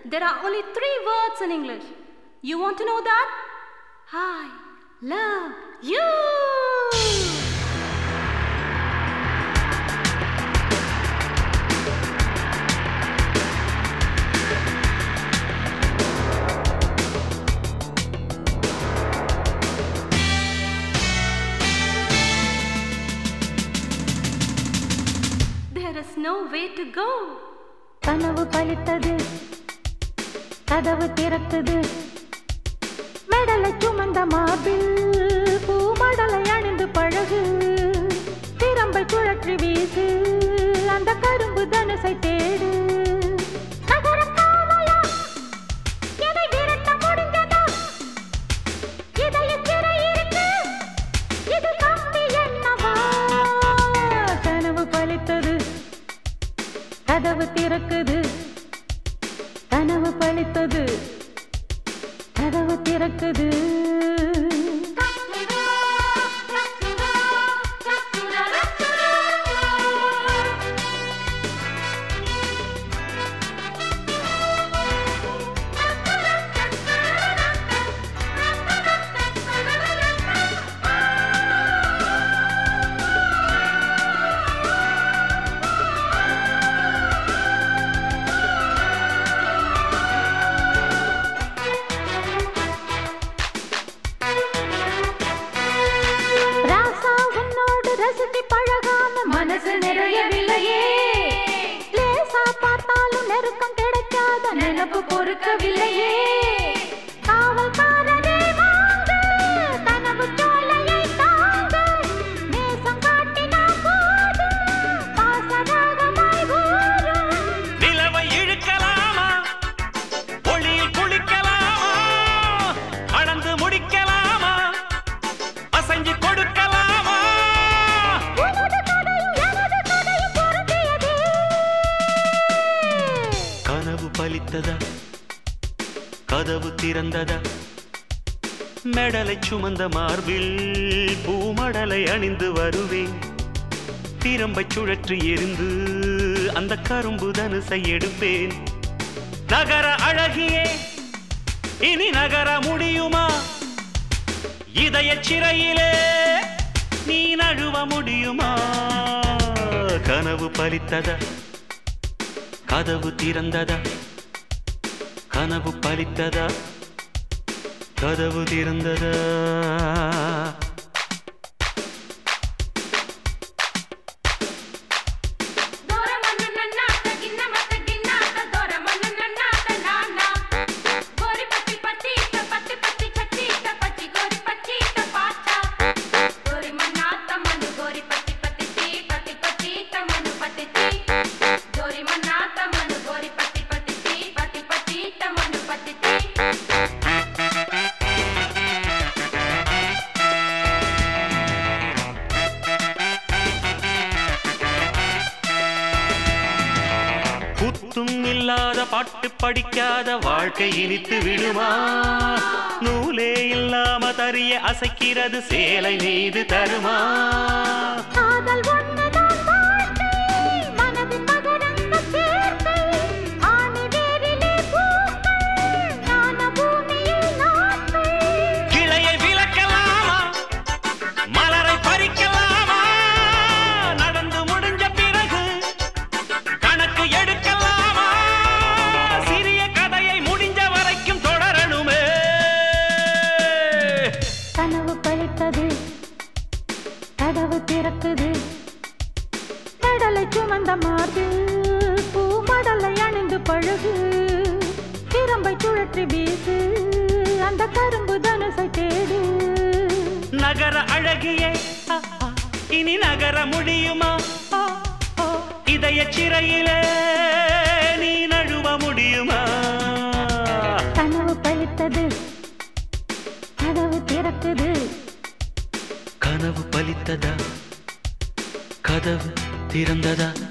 there are only three words in English. You want to know that? I love you. There is no way to go. கனவு பலித்தது கதவு திறக்குது மெடலை சுமந்த மார்பில் பூமடலை அணிந்து பழகு திறம்பை சுழற்றி வீசு அந்த கரும்பு தனுசை தேடு நகரம் காவலா? எதை விரட்ட முடிந்ததா? இதயச் சிறை இருக்கு. இது கம்பி என்னவா? கனவு பலித்தது கதவு திறக்குது கனவு பழித்தது கதவு திறக்குது ராசா உன்னோடு ரசித்து பழகாம மனசு நிறையவில்லையே லேசா பார்த்தாலும் நெருக்கம் கிடைக்காத நினப்பு பொறுக்கவில்லையே காவல்காரரே வாங்க கனவு சோலையை தாங்க நேசம் காட்டினா போதும் பாசராகமாய் ஊரும் நிலவை இழுக்கலாமா ஒளியில் குளிக்கலாமா அளந்து முடிக்கலாமா அசைஞ்சு கொடுக்கலாமா உனது கதையும் எனது கதையும் பொருந்தியதே கனவு பலித்ததா கதவு திறந்ததா மெடலை சுமந்த மார்பில் பூமடலை அணிந்து வருவேன் திரும்பச் சுழற்றி எரிந்து அந்த கரும்பு தனுசை எடுப்பேன் நகர அழகியே இனி நகர முடியுமா இதய சிறையிலே நீ நழுவ முடியுமா கனவு பலித்ததா கதவு திறந்ததா கனவு பலித்ததா கதவு திறந்ததா குத்தும் இல்லாத பாட்டு படிக்காத வாழ்க்கை இனித்து விடுமா நூலே இல்லாம தறிய அசைக்கிறது சேலை மீது தருமா காதல் ஒன்றுதான் வாழ்க்கை, மனதின் மகரந்த சேர்க்கை. ஆணி வேரிலே பூக்கள், ஞான பூமியில் நாட்கள். கிளையை விளக்கலாமா மலரை பறிக்கலாமா நடந்து முடிஞ்ச பிறகு கணக்கு எடுக்கலாமா சிறிய கதையை முடிஞ்ச வரைக்கும் தொடரணுமே கனவு பழித்தது கதவு திறக்குது கடலை சுமந்த மார்பில் பூமடலை அணிந்து பழகு திறம்பை சுழற்றி வீசு அந்த கரும்பு தனுசை தேடு நகர அழகியே ஆ, ஆ, இனி நகர முடியுமா ஆ, ஆ, இதய சிறையிலே நீ நழுவ முடியுமா கனவு பழித்தது கதவு திறக்குது கனவு பலித்ததா கதவு திறந்ததா